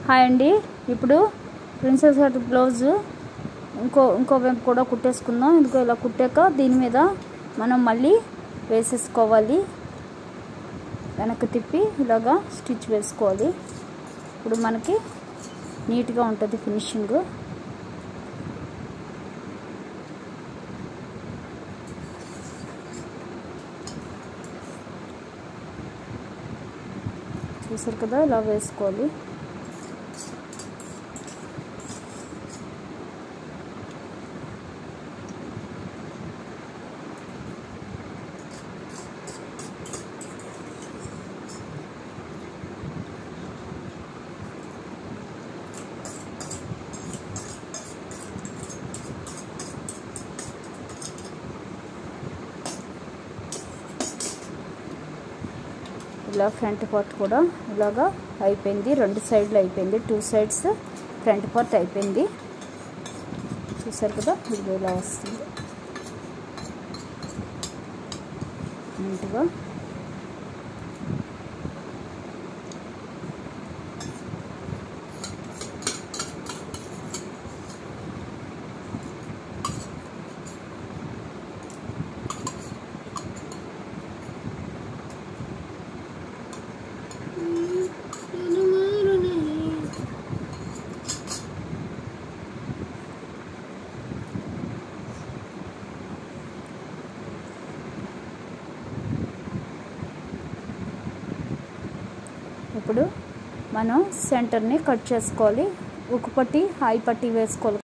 hi అండి ఇప్పుడు princess cut blouse ఇంకో ఇంకో వైపు కూడా కుట్టేసుకుందాం ఇంకో ఇలా కుట్టాక దీని మీద మనం మళ్ళీ వేసేసుకోవాలి వెనక్కి తిప్పి ఇలాగా స్టిచ్ వేసుకోవాలి ఇప్పుడు మనకి నీట్గా ఉంటుంది ఫినిషింగ్ చూసారు కదా ఇలా వేసుకోవాలి ఇలా ఫ్రంట్ పార్ట్ కూడా ఇలాగా అయిపోయింది రెండు సైడ్లు అయిపోయింది టూ సైడ్స్ ఫ్రంట్ పార్ట్ అయిపోయింది చూసారు కదా ఇది ఇలా వస్తుంది నీట్గా ఇప్పుడు మనం సెంటర్ని కట్ చేసుకోవాలి ఒక పట్టి హై పట్టి వేసుకోవాలి